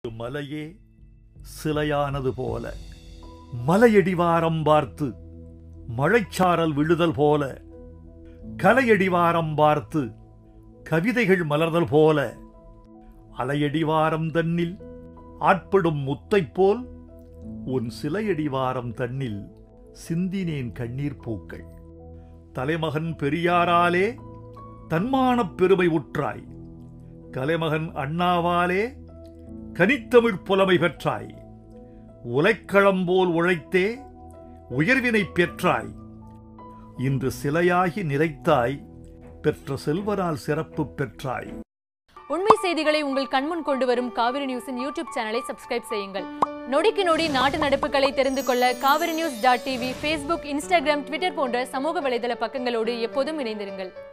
மலையே சிலையானது போல மலையடிவாரம் பார்த்து மழைச்சாரல் விழுதல் போல கலையடிவாரம் பார்த்து கவிதைகள் மலர்தல் போல அலையடிவாரம் தன்னில் ஆட்படும் முத்தைப் போல் உன் சிலையடிவாரம் தன்னில் சிந்தினேன் கண்ணீர் பூக்கள் தலைமகன் பெரியாராலே தன்மானப் பெருமை உற்றாய் கலைமகன் அண்ணாவாலே கனித்தமிழ் புலமை பெற்றாய் உலைக்களம் போல் உழைத்தே உயர்வினை பெற்றாய் இன்று சிலையாகி நிறைத்தாய் பெற்ற செல்வரால் சிறப்பு பெற்றாய் உண்மை செய்திகளை உங்கள் கண்முன் கொண்டு வரும் காவிரி நியூஸின் யூடியூப் சேனலை சப்ஸ்கிரைப் செய்யுங்கள் நொடிக்கு நொடி நாட்டு நடப்புகளை தெரிந்து கொள்ள Kaveri news dot TV Facebook Instagram Twitter போன்ற சமூக வலைதள பக்கங்களோடு எப்போதும் இணைந்திருங்கள்